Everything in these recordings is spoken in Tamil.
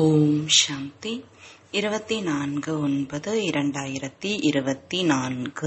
ஓம் சாந்தி இருபத்தி நான்கு ஒன்பது இரண்டாயிரத்தி இருபத்தி நான்கு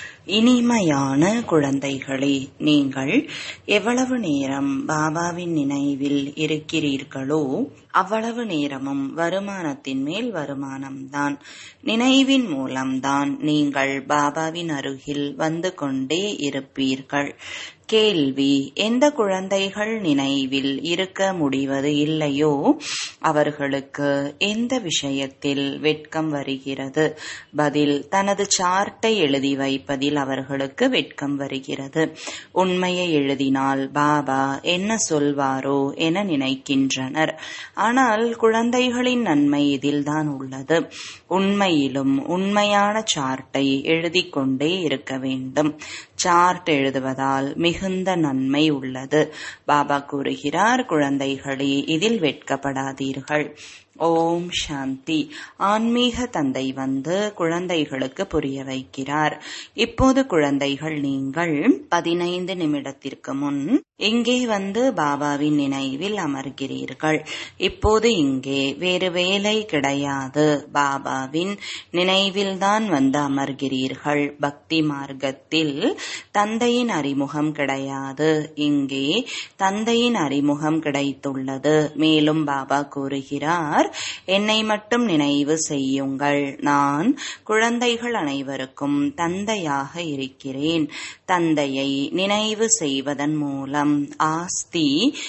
இனிமையான குழந்தைகளே நீங்கள் எவ்வளவு நேரம் பாபாவின் நினைவில் இருக்கிறீர்களோ அவ்வளவு நேரமும் வருமானத்தின் மேல் வருமானம்தான் நினைவின் மூலம்தான் நீங்கள் பாபாவின் அருகில் வந்து கொண்டே இருப்பீர்கள் கேள்வி எந்த குழந்தைகள் நினைவில் இருக்க முடிவது இல்லையோ அவர்களுக்கு எந்த விஷயத்தில் வெட்கம் வருகிறது பதில் தனது சார்ட்டை எழுதி வைப்பதில் அவர்களுக்கு வெட்கம் வருகிறது உண்மையை எழுதினால் பாபா என்ன சொல்வாரோ என நினைக்கின்றனர் ஆனால் குழந்தைகளின் நன்மை இதில்தான் உள்ளது உண்மையிலும் உண்மையான சார்ட்டை எழுதி கொண்டே இருக்க வேண்டும் சார்ட் எழுதுவதால் மிகுந்த நன்மை உள்ளது பாபா கூறுகிறார் குழந்தைகளே இதில் வெட்கப்படாதீர்கள் ஓம் சாந்தி ஆன்மீக தந்தை வந்து குழந்தைகளுக்கு புரிய வைக்கிறார் இப்போது குழந்தைகள் நீங்கள் பதினைந்து நிமிடத்திற்கு முன் இங்கே வந்து பாபாவின் நினைவில் அமர்கிறீர்கள் இப்போது இங்கே வேறு வேலை கிடையாது பாபாவின் நினைவில்தான் வந்து அமர்கிறீர்கள் பக்தி மார்க்கத்தில் தந்தையின் அறிமுகம் கிடையாது இங்கே தந்தையின் அறிமுகம் கிடைத்துள்ளது மேலும் பாபா கூறுகிறார் என்னை மட்டும் நினைவு செய்யுங்கள் நான் குழந்தைகள் அனைவருக்கும் தந்தையாக இருக்கிறேன் தந்தையை நினைவு செய்வதன் மூலம் ஆஸ்தி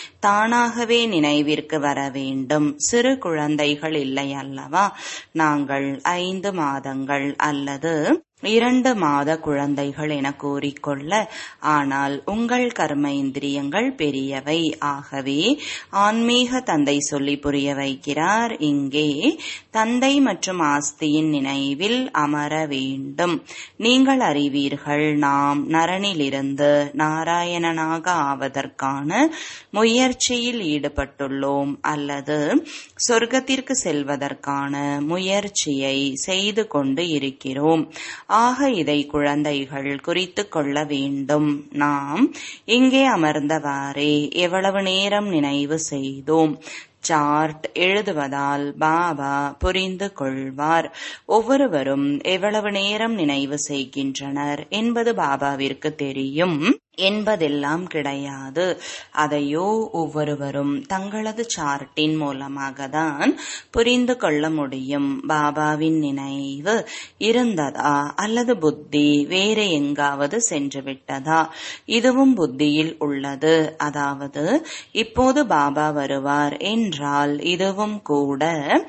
தானாகவே நினைவிற்கு வர வேண்டும் சிறு குழந்தைகள் இல்லை அல்லவா நாங்கள் ஐந்து மாதங்கள் அல்லது இரண்டு மாத குழந்தைகள் என கூறிக்கொள்ள ஆனால் உங்கள் கர்ம இந்திரியங்கள் பெரியவை ஆகவே ஆன்மீக தந்தை சொல்லி புரிய வைக்கிறார் இங்கே தந்தை மற்றும் ஆஸ்தியின் நினைவில் அமர வேண்டும் நீங்கள் அறிவீர்கள் நாம் நரனிலிருந்து நாராயணனாக ஆவதற்கான முயற்சியில் ஈடுபட்டுள்ளோம் அல்லது சொர்க்கத்திற்கு செல்வதற்கான முயற்சியை செய்து கொண்டு இருக்கிறோம் ஆக இதை குழந்தைகள் குறித்து கொள்ள வேண்டும் நாம் இங்கே அமர்ந்தவாறே எவ்வளவு நேரம் நினைவு செய்தோம் சார்ட் எழுதுவதால் பாபா புரிந்து கொள்வார் ஒவ்வொருவரும் எவ்வளவு நேரம் நினைவு செய்கின்றனர் என்பது பாபாவிற்கு தெரியும் என்பதெல்லாம் கிடையாது அதையோ ஒவ்வொருவரும் தங்களது சார்ட்டின் மூலமாக தான் புரிந்து கொள்ள முடியும் பாபாவின் நினைவு இருந்ததா அல்லது புத்தி வேறு எங்காவது சென்று விட்டதா இதுவும் புத்தியில் உள்ளது அதாவது இப்போது பாபா வருவார் என்றால் இதுவும் கூட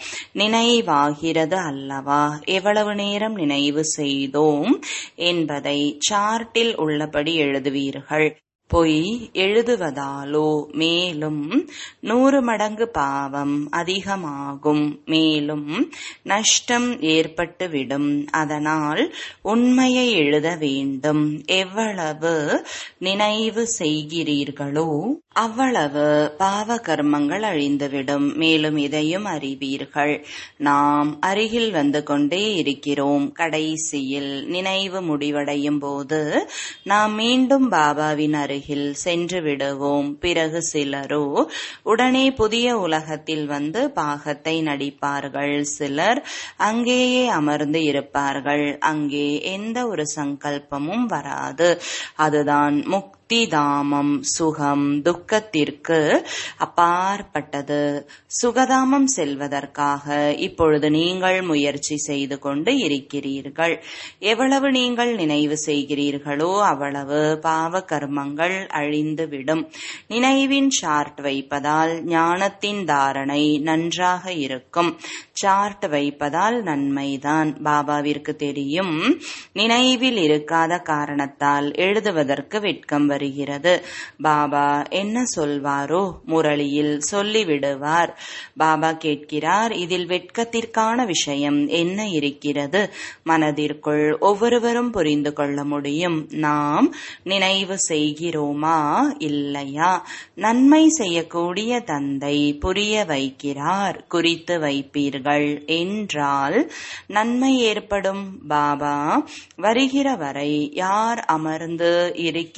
நினைவாகிறது அல்லவா எவ்வளவு நேரம் நினைவு செய்தோம் என்பதை சார்ட்டில் உள்ளபடி எழுதுவீர்கள் பொய் எழுதுவதாலோ மேலும் நூறு மடங்கு பாவம் அதிகமாகும் மேலும் நஷ்டம் ஏற்பட்டுவிடும் அதனால் உண்மையை எழுத வேண்டும் எவ்வளவு நினைவு செய்கிறீர்களோ அவ்வளவு பாவ கர்மங்கள் அழிந்துவிடும் மேலும் இதையும் அறிவீர்கள் நாம் அருகில் வந்து கொண்டே இருக்கிறோம் கடைசியில் நினைவு முடிவடையும் போது நாம் மீண்டும் பாபாவின் அருகில் சென்று விடுவோம் பிறகு சிலரோ உடனே புதிய உலகத்தில் வந்து பாகத்தை நடிப்பார்கள் சிலர் அங்கேயே அமர்ந்து இருப்பார்கள் அங்கே எந்த ஒரு சங்கல்பமும் வராது அதுதான் முக்தி தாமம் சுகம் துக்கத்திற்கு அப்பாற்பட்டது சுகதாமம் செல்வதற்காக இப்பொழுது நீங்கள் முயற்சி செய்து கொண்டு இருக்கிறீர்கள் எவ்வளவு நீங்கள் நினைவு செய்கிறீர்களோ அவ்வளவு பாவ கர்மங்கள் அழிந்துவிடும் நினைவின் சார்ட் வைப்பதால் ஞானத்தின் தாரணை நன்றாக இருக்கும் சார்ட் வைப்பதால் நன்மைதான் பாபாவிற்கு தெரியும் நினைவில் இருக்காத காரணத்தால் எழுதுவதற்கு வெட்கம் வருகிறது பாபா என்ன சொல்வாரோ முரளியில் சொல்லிவிடுவார் பாபா கேட்கிறார் இதில் வெட்கத்திற்கான விஷயம் என்ன இருக்கிறது மனதிற்குள் ஒவ்வொருவரும் புரிந்து கொள்ள முடியும் நாம் நினைவு செய்கிறோமா இல்லையா நன்மை செய்யக்கூடிய தந்தை புரிய வைக்கிறார் குறித்து வைப்பீர்கள் என்றால் நன்மை ஏற்படும் பாபா வருகிற வரை யார் அமர்ந்து இருக்கிறார்கள்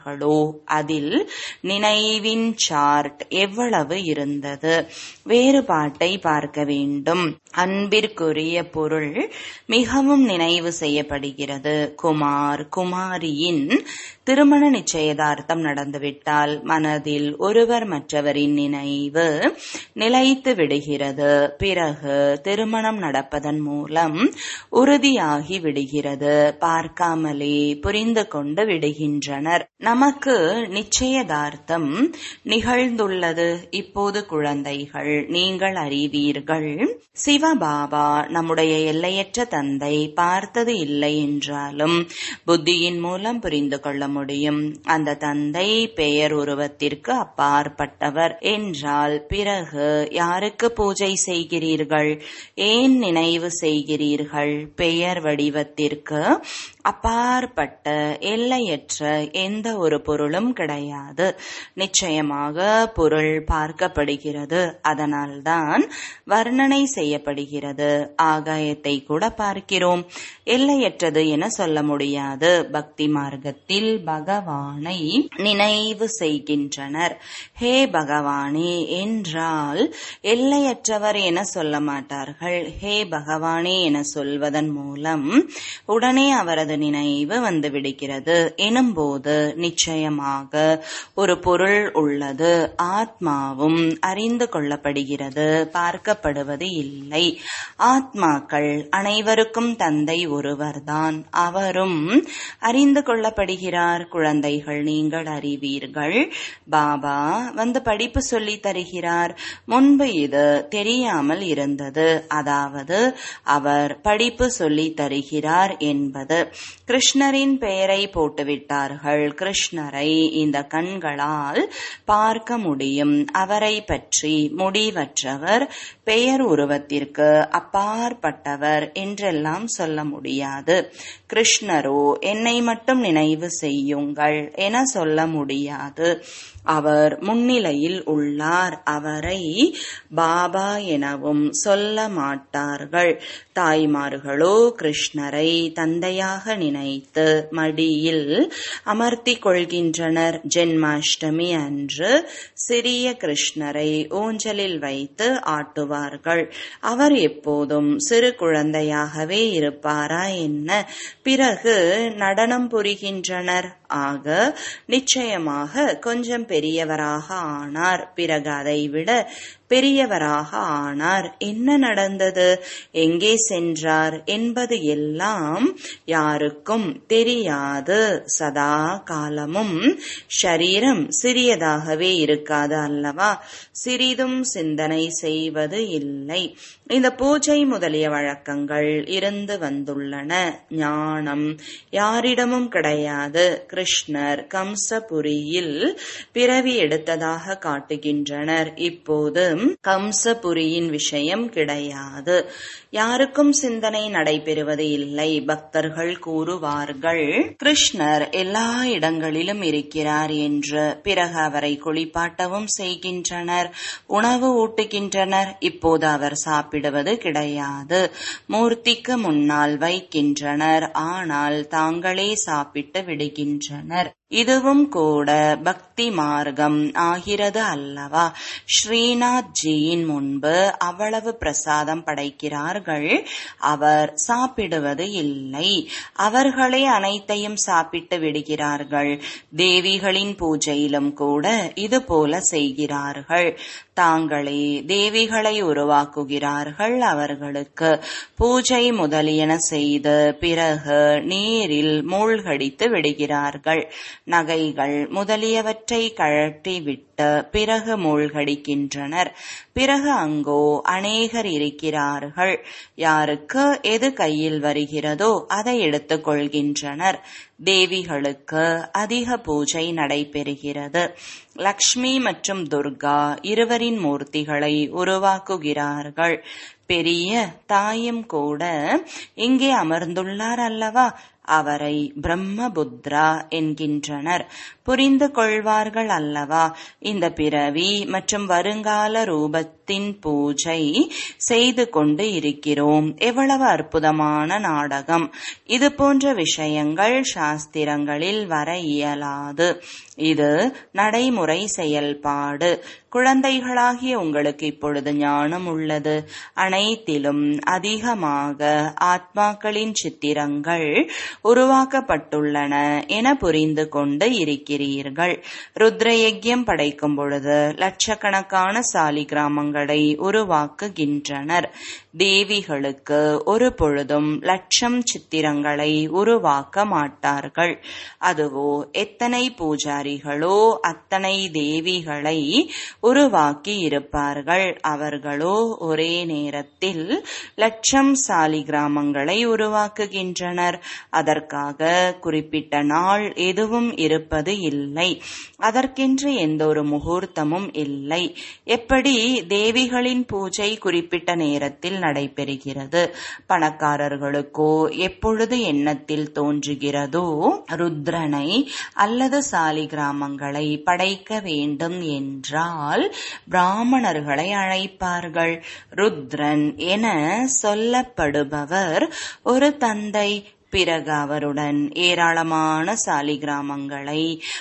செய்தார்களோ அதில் நினைவின் சார்ட் எவ்வளவு இருந்தது வேறுபாட்டை பார்க்க வேண்டும் அன்பிற்குரிய பொருள் மிகவும் நினைவு செய்யப்படுகிறது குமார் குமாரியின் திருமண நிச்சயதார்த்தம் நடந்துவிட்டால் மனதில் ஒருவர் மற்றவரின் நினைவு நிலைத்து விடுகிறது பிறகு திருமணம் நடப்பதன் மூலம் உறுதியாகி விடுகிறது பார்க்காமலே புரிந்து கொண்டு விடுகின்றனர் நமக்கு நிச்சயதார்த்தம் நிகழ்ந்துள்ளது இப்போது குழந்தைகள் நீங்கள் அறிவீர்கள் சிவபாபா நம்முடைய எல்லையற்ற தந்தை பார்த்தது இல்லை என்றாலும் புத்தியின் மூலம் புரிந்து கொள்ள முடியும் அந்த தந்தை பெயர் உருவத்திற்கு அப்பாற்பட்டவர் என்றால் பிறகு யாருக்கு பூஜை செய்கிறீர்கள் ஏன் நினைவு செய்கிறீர்கள் பெயர் வடிவத்திற்கு அப்பாற்பட்ட எல்லையற்ற எந்த ஒரு பொருளும் கிடையாது நிச்சயமாக பொருள் பார்க்கப்படுகிறது அதனால்தான் வர்ணனை செய்யப்படுகிறது ஆகாயத்தை கூட பார்க்கிறோம் எல்லையற்றது என சொல்ல முடியாது பக்தி மார்க்கத்தில் பகவானை நினைவு செய்கின்றனர் ஹே பகவானே என்றால் எல்லையற்றவர் என சொல்ல மாட்டார்கள் ஹே பகவானே என சொல்வதன் மூலம் உடனே அவரது நினைவு வந்து விடுகிறது எனும்போது நிச்சயமாக ஒரு பொருள் உள்ளது ஆத்மாவும் அறிந்து கொள்ளப்படுகிறது பார்க்கப்படுவது இல்லை ஆத்மாக்கள் அனைவருக்கும் தந்தை ஒருவர்தான் அவரும் அறிந்து கொள்ளப்படுகிறார் குழந்தைகள் நீங்கள் அறிவீர்கள் பாபா வந்து படிப்பு சொல்லி தருகிறார் முன்பு இது தெரியாமல் இருந்தது அதாவது அவர் படிப்பு சொல்லி தருகிறார் என்பது கிருஷ்ணரின் பெயரை போட்டுவிட்டார்கள் கிருஷ்ணரை இந்த கண்களால் பார்க்க முடியும் அவரை பற்றி முடிவற்றவர் பெயர் உருவத்திற்கு அப்பாற்பட்டவர் என்றெல்லாம் சொல்ல முடியாது கிருஷ்ணரோ என்னை மட்டும் நினைவு செய்யுங்கள் என சொல்ல முடியாது அவர் முன்னிலையில் உள்ளார் அவரை பாபா எனவும் சொல்ல மாட்டார்கள் தாய்மார்களோ கிருஷ்ணரை தந்தையாக நினைத்து மடியில் அமர்த்திக் கொள்கின்றனர் ஜென்மாஷ்டமி அன்று சிறிய கிருஷ்ணரை ஊஞ்சலில் வைத்து ஆட்டுவார்கள் அவர் எப்போதும் சிறு குழந்தையாகவே இருப்பாரா என்ன பிறகு நடனம் புரிகின்றனர் ஆக நிச்சயமாக கொஞ்சம் பெரியவராக ஆனார் பிறகு அதைவிட பெரியவராக ஆனார் என்ன நடந்தது எங்கே சென்றார் என்பது எல்லாம் யாருக்கும் தெரியாது சதா காலமும் ஷரீரம் சிறியதாகவே இருக்காது அல்லவா சிறிதும் சிந்தனை செய்வது இல்லை இந்த பூஜை முதலிய வழக்கங்கள் இருந்து வந்துள்ளன ஞானம் யாரிடமும் கிடையாது கிருஷ்ணர் கம்சபுரியில் பிறவி எடுத்ததாக காட்டுகின்றனர் இப்போது கம்சபுரியின் விஷயம் கிடையாது யாருக்கும் சிந்தனை நடைபெறுவது இல்லை பக்தர்கள் கூறுவார்கள் கிருஷ்ணர் எல்லா இடங்களிலும் இருக்கிறார் என்று பிறகு அவரை குளிப்பாட்டவும் செய்கின்றனர் உணவு ஊட்டுகின்றனர் இப்போது அவர் சாப்பிடுவது கிடையாது மூர்த்திக்கு முன்னால் வைக்கின்றனர் ஆனால் தாங்களே சாப்பிட்டு விடுகின்றனர் இதுவும் கூட பக்தி மார்க்கம் ஆகிறது அல்லவா ஸ்ரீநாத் ஜியின் முன்பு அவ்வளவு பிரசாதம் படைக்கிறார்கள் அவர் சாப்பிடுவது இல்லை அவர்களே அனைத்தையும் சாப்பிட்டு விடுகிறார்கள் தேவிகளின் பூஜையிலும் கூட இது போல செய்கிறார்கள் தாங்களே தேவிகளை உருவாக்குகிறார்கள் அவர்களுக்கு பூஜை முதலியன செய்து பிறகு நீரில் மூழ்கடித்து விடுகிறார்கள் நகைகள் முதலியவற்றை கழற்றி விட்டு பிறகு மூழ்கடிக்கின்றனர் பிறகு அங்கோ அநேகர் இருக்கிறார்கள் யாருக்கு எது கையில் வருகிறதோ அதை எடுத்துக் கொள்கின்றனர் தேவிகளுக்கு அதிக பூஜை நடைபெறுகிறது லக்ஷ்மி மற்றும் துர்கா இருவரின் மூர்த்திகளை உருவாக்குகிறார்கள் பெரிய தாயும் கூட இங்கே அமர்ந்துள்ளார் அல்லவா அவரை பிரம்மபுத்ரா என்கின்றனர் புரிந்து கொள்வார்கள் அல்லவா இந்த பிறவி மற்றும் வருங்கால ரூபத்தில் பிரம்மத்தின் பூஜை செய்து கொண்டு இருக்கிறோம் எவ்வளவு அற்புதமான நாடகம் இது போன்ற விஷயங்கள் சாஸ்திரங்களில் வர இயலாது இது நடைமுறை செயல்பாடு குழந்தைகளாகிய உங்களுக்கு இப்பொழுது ஞானம் உள்ளது அனைத்திலும் அதிகமாக ஆத்மாக்களின் சித்திரங்கள் உருவாக்கப்பட்டுள்ளன என புரிந்து கொண்டு இருக்கிறீர்கள் ருத்ரயஜ்யம் படைக்கும் பொழுது லட்சக்கணக்கான சாலி கிராமங்களை உருவாக்குகின்றனர் தேவிகளுக்கு ஒரு பொழுதும் லட்சம் சித்திரங்களை உருவாக்க மாட்டார்கள் அதுவோ எத்தனை பூஜாரிகளோ அத்தனை தேவிகளை உருவாக்கி இருப்பார்கள் அவர்களோ ஒரே நேரத்தில் லட்சம் சாலி கிராமங்களை உருவாக்குகின்றனர் அதற்காக குறிப்பிட்ட நாள் எதுவும் இருப்பது இல்லை அதற்கென்று எந்த ஒரு முகூர்த்தமும் இல்லை எப்படி தேவிகளின் பூஜை குறிப்பிட்ட நேரத்தில் நடைபெறுகிறது பணக்காரர்களுக்கோ எப்பொழுது எண்ணத்தில் தோன்றுகிறதோ ருத்ரனை அல்லது சாலி கிராமங்களை படைக்க வேண்டும் என்றால் பிராமணர்களை அழைப்பார்கள் ருத்ரன் என சொல்லப்படுபவர் ஒரு தந்தை பிறகு அவருடன் ஏராளமான சாலிகிராமங்களை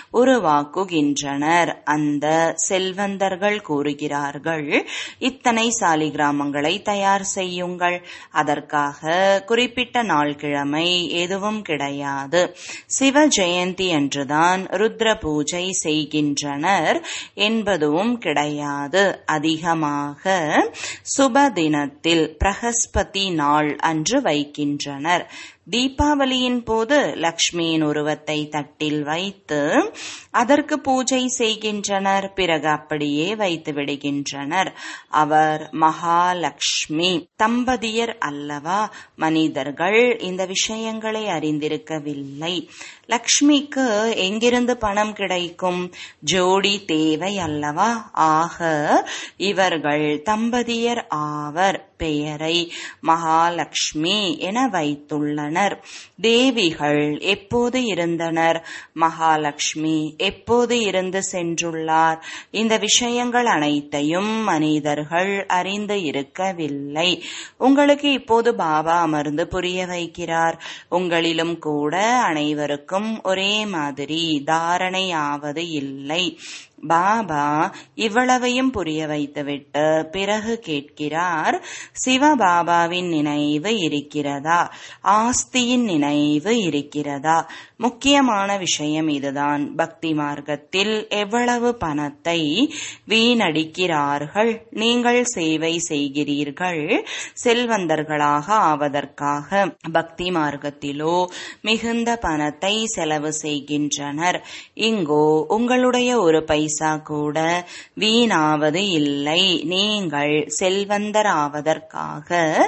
உருவாக்குகின்றனர் அந்த செல்வந்தர்கள் கூறுகிறார்கள் இத்தனை சாலிகிராமங்களை தயார் செய்யுங்கள் அதற்காக குறிப்பிட்ட நாள் கிழமை எதுவும் கிடையாது சிவ ஜெயந்தி அன்றுதான் ருத்ர பூஜை செய்கின்றனர் என்பதும் கிடையாது அதிகமாக சுப தினத்தில் பிரகஸ்பதி நாள் அன்று வைக்கின்றனர் தீபாவளியின் போது லக்ஷ்மியின் உருவத்தை தட்டில் வைத்து அதற்கு பூஜை செய்கின்றனர் பிறகு அப்படியே வைத்து விடுகின்றனர் அவர் மகாலட்சுமி தம்பதியர் அல்லவா மனிதர்கள் இந்த விஷயங்களை அறிந்திருக்கவில்லை லக்ஷ்மிக்கு எங்கிருந்து பணம் கிடைக்கும் ஜோடி தேவை அல்லவா ஆக இவர்கள் தம்பதியர் ஆவர் பெயரை மகாலட்சுமி என வைத்துள்ளனர் தேவிகள் எப்போது இருந்தனர் மகாலட்சுமி எப்போது இருந்து சென்றுள்ளார் இந்த விஷயங்கள் அனைத்தையும் மனிதர்கள் அறிந்து இருக்கவில்லை உங்களுக்கு இப்போது பாபா அமர்ந்து புரிய வைக்கிறார் உங்களிலும் கூட அனைவருக்கும் ஒரே மாதிரி தாரணை ஆவது இல்லை பாபா இவ்வளவையும் புரிய வைத்துவிட்டு பிறகு கேட்கிறார் சிவபாபாவின் நினைவு இருக்கிறதா ஆஸ்தியின் நினைவு இருக்கிறதா முக்கியமான விஷயம் இதுதான் பக்தி மார்க்கத்தில் எவ்வளவு பணத்தை வீணடிக்கிறார்கள் நீங்கள் சேவை செய்கிறீர்கள் செல்வந்தர்களாக ஆவதற்காக பக்தி மார்க்கத்திலோ மிகுந்த பணத்தை செலவு செய்கின்றனர் இங்கோ உங்களுடைய ஒரு பைசா கூட வீணாவது இல்லை நீங்கள் செல்வந்தர் ஆவதற்காக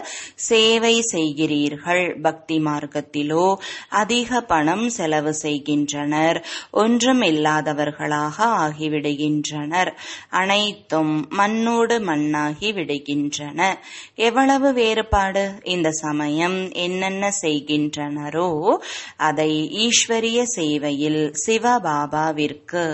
சேவை செய்கிறீர்கள் பக்தி மார்க்கத்திலோ அதிக பணம் செலவு செய்கின்றனர் ஒன்றும் இல்லாதவர்களாக ஆகிவிடுகின்றனர் அனைத்தும் மண்ணோடு மண்ணாகி விடுகின்றன எவ்வளவு வேறுபாடு இந்த சமயம் என்னென்ன செய்கின்றனரோ அதை ஈஸ்வரிய சேவையில் சிவபாபாவிற்கு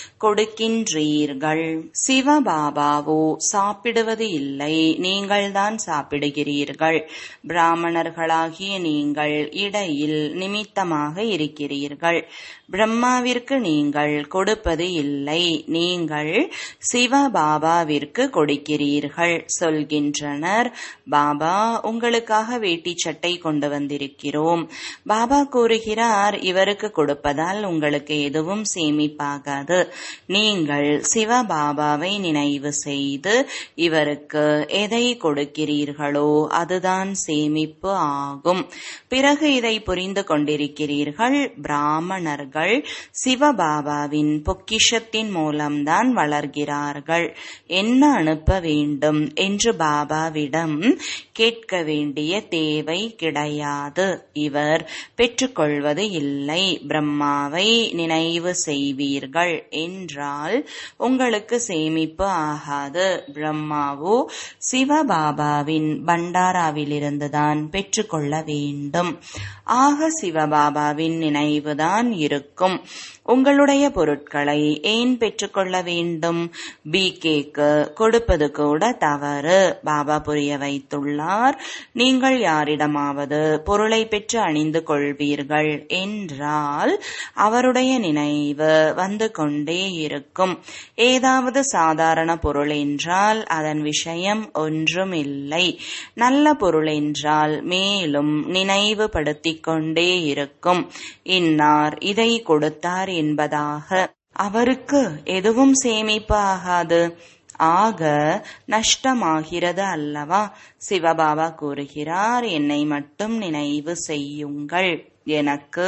கொடுக்கின்றீர்கள் சிவபாபாவோ சாப்பிடுவது இல்லை நீங்கள்தான் சாப்பிடுகிறீர்கள் பிராமணர்களாகிய நீங்கள் இடையில் நிமித்தமாக இருக்கிறீர்கள் பிரம்மாவிற்கு நீங்கள் கொடுப்பது இல்லை நீங்கள் சிவபாபாவிற்கு கொடுக்கிறீர்கள் சொல்கின்றனர் பாபா உங்களுக்காக வேட்டி சட்டை கொண்டு வந்திருக்கிறோம் பாபா கூறுகிறார் இவருக்கு கொடுப்பதால் உங்களுக்கு எதுவும் சேமிப்பாகாது நீங்கள் சிவபாபாவை நினைவு செய்து இவருக்கு எதை கொடுக்கிறீர்களோ அதுதான் சேமிப்பு ஆகும் பிறகு இதை புரிந்து கொண்டிருக்கிறீர்கள் பிராமணர்கள் சிவபாபாவின் பொக்கிஷத்தின் மூலம்தான் வளர்கிறார்கள் என்ன அனுப்ப வேண்டும் என்று பாபாவிடம் கேட்க வேண்டிய தேவை கிடையாது இவர் பெற்றுக்கொள்வது இல்லை பிரம்மாவை நினைவு செய்வீர்கள் என்றால் உங்களுக்கு சேமிப்பு ஆகாது பிரம்மாவோ சிவபாபாவின் பண்டாராவிலிருந்துதான் பெற்றுக்கொள்ள வேண்டும் ஆக சிவபாபாவின் நினைவுதான் இருக்கும் உங்களுடைய பொருட்களை ஏன் பெற்றுக்கொள்ள வேண்டும் பிகேக்கு கொடுப்பது கூட தவறு பாபா புரிய வைத்துள்ளார் நீங்கள் யாரிடமாவது பொருளை பெற்று அணிந்து கொள்வீர்கள் என்றால் அவருடைய நினைவு வந்து கொண்டே இருக்கும் ஏதாவது சாதாரண பொருள் என்றால் அதன் விஷயம் ஒன்றும் இல்லை நல்ல பொருள் என்றால் மேலும் நினைவுபடுத்திக் கொண்டே இருக்கும் இன்னார் இதை கொடுத்தார் என்பதாக அவருக்கு எதுவும் சேமிப்பு ஆகாது ஆக நஷ்டமாகிறது அல்லவா சிவபாபா கூறுகிறார் என்னை மட்டும் நினைவு செய்யுங்கள் எனக்கு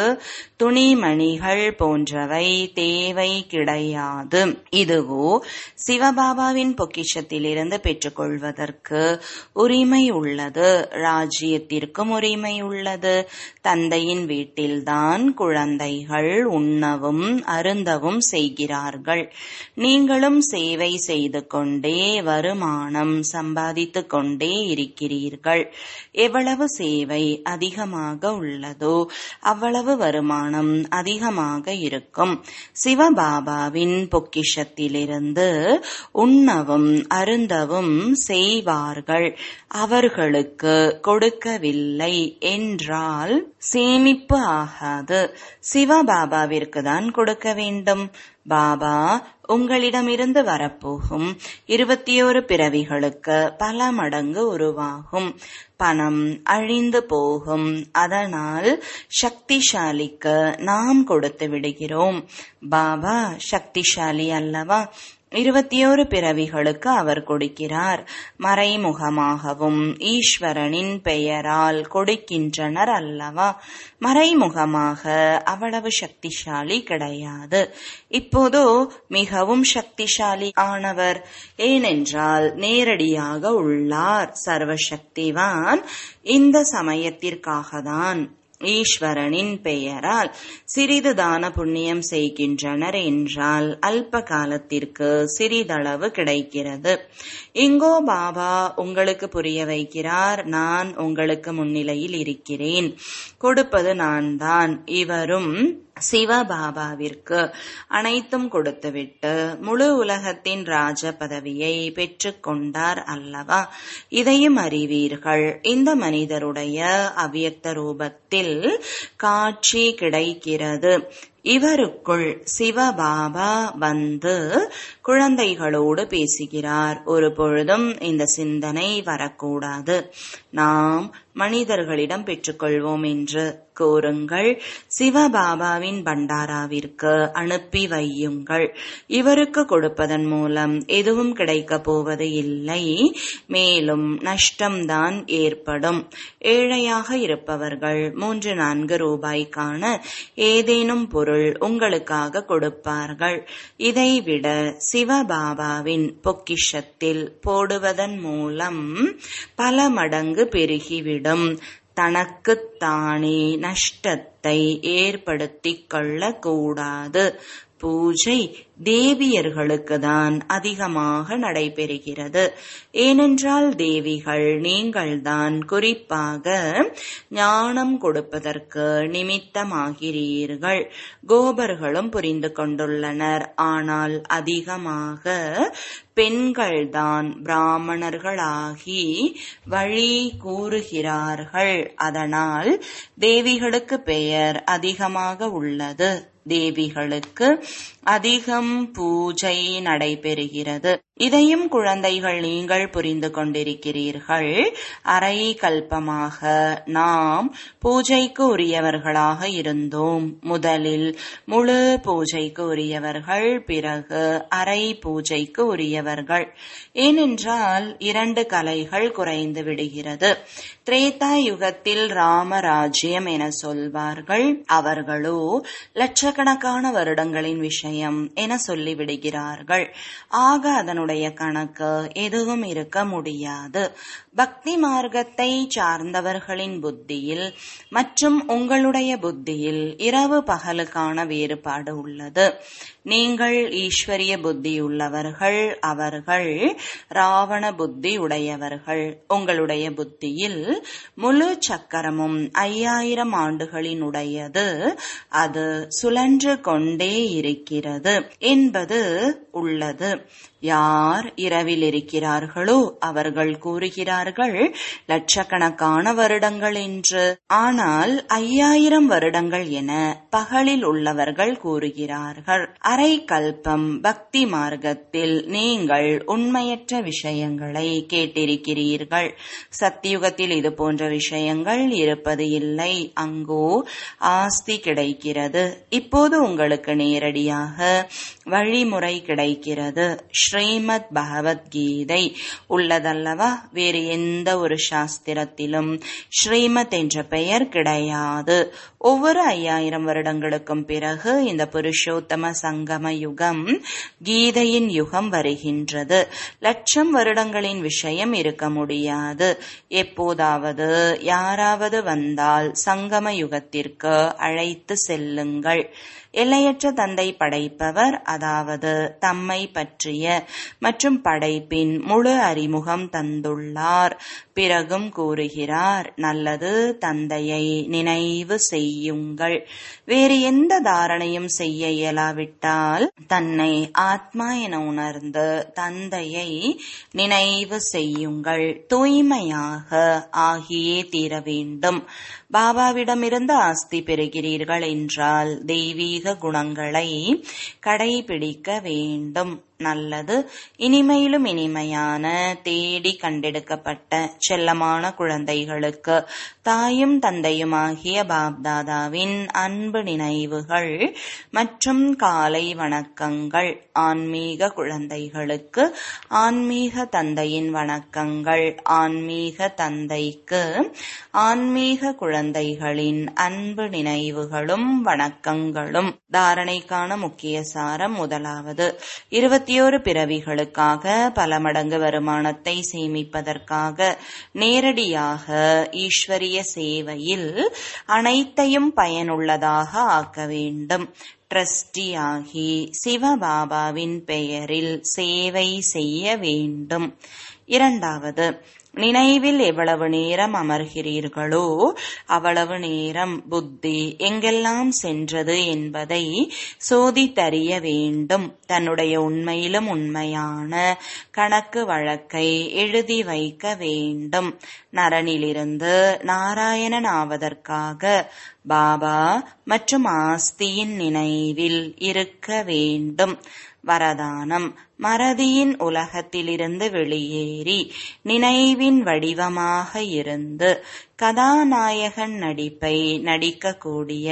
துணிமணிகள் போன்றவை தேவை கிடையாது இதுவோ சிவபாபாவின் பொக்கிஷத்திலிருந்து பெற்றுக்கொள்வதற்கு உரிமை உள்ளது ராஜ்யத்திற்கும் உரிமை உள்ளது தந்தையின் வீட்டில்தான் குழந்தைகள் உண்ணவும் அருந்தவும் செய்கிறார்கள் நீங்களும் சேவை செய்து கொண்டே வருமானம் சம்பாதித்துக் கொண்டே இருக்கிறீர்கள் எவ்வளவு சேவை அதிகமாக உள்ளதோ அவ்வளவு வருமானம் அதிகமாக இருக்கும் சிவபாபாவின் பொக்கிஷத்திலிருந்து உண்ணவும் அருந்தவும் செய்வார்கள் அவர்களுக்கு கொடுக்கவில்லை என்றால் சேமிப்பு ஆகாது சிவபாபாவிற்கு தான் கொடுக்க வேண்டும் பாபா உங்களிடமிருந்து வரப்போகும் இருபத்தி ஒரு பிறவிகளுக்கு பல மடங்கு உருவாகும் பணம் அழிந்து போகும் அதனால் சக்திசாலிக்கு நாம் கொடுத்து விடுகிறோம் பாபா சக்திசாலி அல்லவா இருபத்தியோரு பிறவிகளுக்கு அவர் கொடுக்கிறார் மறைமுகமாகவும் ஈஸ்வரனின் பெயரால் கொடுக்கின்றனர் அல்லவா மறைமுகமாக அவ்வளவு சக்திசாலி கிடையாது இப்போதோ மிகவும் சக்திசாலி ஆனவர் ஏனென்றால் நேரடியாக உள்ளார் சர்வசக்திவான் இந்த சமயத்திற்காகத்தான் ஈஸ்வரனின் பெயரால் சிறிது தான புண்ணியம் செய்கின்றனர் என்றால் அல்ப காலத்திற்கு சிறிதளவு கிடைக்கிறது இங்கோ பாபா உங்களுக்கு புரிய வைக்கிறார் நான் உங்களுக்கு முன்னிலையில் இருக்கிறேன் கொடுப்பது நான் தான் இவரும் சிவபாபாவிற்கு அனைத்தும் கொடுத்துவிட்டு முழு உலகத்தின் ராஜ பதவியை பெற்றுக்கொண்டார் அல்லவா இதையும் அறிவீர்கள் இந்த மனிதருடைய அவ்யக்த ரூபத்தில் காட்சி கிடைக்கிறது இவருக்குள் சிவபாபா வந்து குழந்தைகளோடு பேசுகிறார் ஒரு பொழுதும் இந்த சிந்தனை வரக்கூடாது நாம் மனிதர்களிடம் பெற்றுக்கொள்வோம் என்று கூறுங்கள் சிவபாபாவின் பண்டாராவிற்கு அனுப்பி வையுங்கள் இவருக்கு கொடுப்பதன் மூலம் எதுவும் கிடைக்கப் போவது இல்லை மேலும் நஷ்டம்தான் ஏற்படும் ஏழையாக இருப்பவர்கள் மூன்று நான்கு ரூபாய்க்கான ஏதேனும் பொருள் உங்களுக்காக கொடுப்பார்கள் இதைவிட சிவபாபாவின் பொக்கிஷத்தில் போடுவதன் மூலம் பல மடங்கு பெருகிவிடும் தனக்குத்தானே நஷ்டத்தை ஏற்படுத்திக் கொள்ளக்கூடாது பூஜை தேவியர்களுக்கு தான் அதிகமாக நடைபெறுகிறது ஏனென்றால் தேவிகள் நீங்கள்தான் குறிப்பாக ஞானம் கொடுப்பதற்கு நிமித்தமாகிறீர்கள் கோபர்களும் புரிந்து கொண்டுள்ளனர் ஆனால் அதிகமாக பெண்கள்தான் பிராமணர்களாகி வழி கூறுகிறார்கள் அதனால் தேவிகளுக்கு பெயர் அதிகமாக உள்ளது தேவிகளுக்கு அதிகம் பூஜை நடைபெறுகிறது இதையும் குழந்தைகள் நீங்கள் புரிந்து கொண்டிருக்கிறீர்கள் அரை கல்பமாக நாம் பூஜைக்கு உரியவர்களாக இருந்தோம் முதலில் முழு பூஜைக்கு உரியவர்கள் பிறகு அரை பூஜைக்கு உரியவர்கள் ஏனென்றால் இரண்டு கலைகள் குறைந்து விடுகிறது திரேதா யுகத்தில் ராமராஜ்யம் என சொல்வார்கள் அவர்களோ லட்சக்கணக்கான வருடங்களின் விஷயம் என சொல்லிவிடுகிறார்கள் ஆக அதனுடைய அதனுடைய கணக்கு எதுவும் இருக்க முடியாது பக்தி மார்க்கத்தை சார்ந்தவர்களின் புத்தியில் மற்றும் உங்களுடைய புத்தியில் இரவு பகலுக்கான வேறுபாடு உள்ளது நீங்கள் ஈஸ்வரிய புத்தியுள்ளவர்கள் அவர்கள் ராவண புத்தி உடையவர்கள் உங்களுடைய புத்தியில் முழு சக்கரமும் ஐயாயிரம் ஆண்டுகளினுடையது அது சுழன்று கொண்டே இருக்கிறது என்பது உள்ளது யார் இரவில் இருக்கிறார்களோ அவர்கள் கூறுகிறார்கள் லட்சக்கணக்கான வருடங்கள் என்று ஆனால் ஐயாயிரம் வருடங்கள் என பகலில் உள்ளவர்கள் கூறுகிறார்கள் அரை கல்பம் பக்தி மார்க்கத்தில் நீங்கள் உண்மையற்ற விஷயங்களை கேட்டிருக்கிறீர்கள் சத்தியுகத்தில் இது போன்ற விஷயங்கள் இருப்பது இல்லை அங்கோ ஆஸ்தி கிடைக்கிறது இப்போது உங்களுக்கு நேரடியாக வழிமுறை கிடைக்கிறது ஸ்ரீமத் பகவத்கீதை உள்ளதல்லவா வேறு எந்த ஒரு சாஸ்திரத்திலும் ஸ்ரீமத் என்ற பெயர் கிடையாது ஒவ்வொரு ஐயாயிரம் வருடங்களுக்கும் பிறகு இந்த புருஷோத்தம சங்கம யுகம் கீதையின் யுகம் வருகின்றது லட்சம் வருடங்களின் விஷயம் இருக்க முடியாது எப்போதாவது யாராவது வந்தால் சங்கம யுகத்திற்கு அழைத்து செல்லுங்கள் எல்லையற்ற தந்தை படைப்பவர் அதாவது தம்மை பற்றிய மற்றும் படைப்பின் முழு அறிமுகம் தந்துள்ளார் பிறகும் கூறுகிறார் நல்லது தந்தையை நினைவு செய்யுங்கள் வேறு எந்த தாரணையும் செய்ய இயலாவிட்டால் தன்னை ஆத்மா என உணர்ந்து தந்தையை நினைவு செய்யுங்கள் தூய்மையாக ஆகியே தீர வேண்டும் பாபாவிடமிருந்து ஆஸ்தி பெறுகிறீர்கள் என்றால் தெய்வீக குணங்களை கடைபிடிக்க வேண்டும் நல்லது இனிமையிலும் இனிமையான தேடி கண்டெடுக்கப்பட்ட செல்லமான குழந்தைகளுக்கு தாயும் தந்தையுமாகிய பாப்தாதாவின் அன்பு நினைவுகள் மற்றும் காலை வணக்கங்கள் ஆன்மீக குழந்தைகளுக்கு ஆன்மீக தந்தையின் வணக்கங்கள் ஆன்மீக தந்தைக்கு ஆன்மீக குழந்தைகளின் அன்பு நினைவுகளும் வணக்கங்களும் தாரணைக்கான முக்கிய சாரம் முதலாவது இருபத்தி இருபத்தியோரு பிறவிகளுக்காக பல மடங்கு வருமானத்தை சேமிப்பதற்காக நேரடியாக ஈஸ்வரிய சேவையில் அனைத்தையும் பயனுள்ளதாக ஆக்க வேண்டும் ட்ரஸ்டியாகி சிவபாபாவின் பெயரில் சேவை செய்ய வேண்டும் இரண்டாவது நினைவில் எவ்வளவு நேரம் அமர்கிறீர்களோ அவ்வளவு நேரம் புத்தி எங்கெல்லாம் சென்றது என்பதை சோதித்தறிய வேண்டும் தன்னுடைய உண்மையிலும் உண்மையான கணக்கு வழக்கை எழுதி வைக்க வேண்டும் நரனிலிருந்து நாராயணன் ஆவதற்காக பாபா மற்றும் ஆஸ்தியின் நினைவில் இருக்க வேண்டும் வரதானம் மறதியின் உலகத்திலிருந்து வெளியேறி நினைவின் வடிவமாக இருந்து கதாநாயகன் நடிப்பை நடிக்கக்கூடிய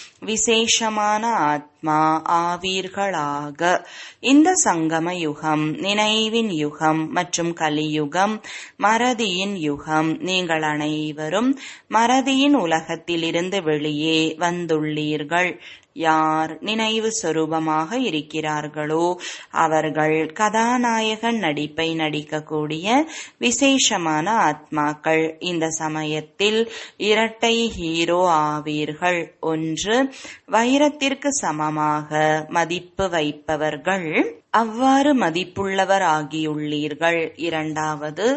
விசேஷமான ஆத்மா ஆவீர்களாக இந்த சங்கம யுகம் நினைவின் யுகம் மற்றும் கலியுகம் மறதியின் யுகம் நீங்கள் அனைவரும் மறதியின் உலகத்திலிருந்து வெளியே வந்துள்ளீர்கள் யார் நினைவு சொரூபமாக இருக்கிறார்களோ அவர்கள் கதாநாயகன் நடிப்பை நடிக்கக்கூடிய விசேஷமான ஆத்மாக்கள் இந்த சமயத்தில் இரட்டை ஹீரோ ஆவீர்கள் ஒன்று வைரத்திற்கு சமமாக மதிப்பு வைப்பவர்கள் அவ்வாறு மதிப்புள்ளவர் ஆகியுள்ளீர்கள் இரண்டாவது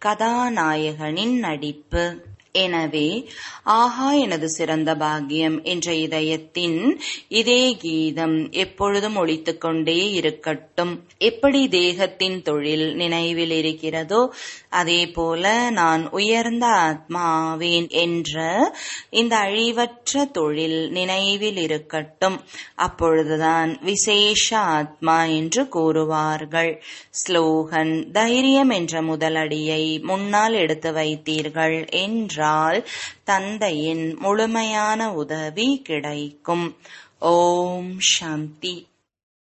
கதாநாயகனின் நடிப்பு எனவே ஆஹா எனது சிறந்த பாக்கியம் என்ற இதயத்தின் இதே கீதம் எப்பொழுதும் ஒழித்துக் கொண்டே இருக்கட்டும் எப்படி தேகத்தின் தொழில் நினைவில் இருக்கிறதோ அதே போல நான் உயர்ந்த ஆத்மா ஆவேன் என்ற இந்த அழிவற்ற தொழில் நினைவில் இருக்கட்டும் அப்பொழுதுதான் விசேஷ ஆத்மா என்று கூறுவார்கள் ஸ்லோகன் தைரியம் என்ற முதலடியை முன்னால் எடுத்து வைத்தீர்கள் என்றால் தந்தையின் முழுமையான உதவி கிடைக்கும் ஓம் சாந்தி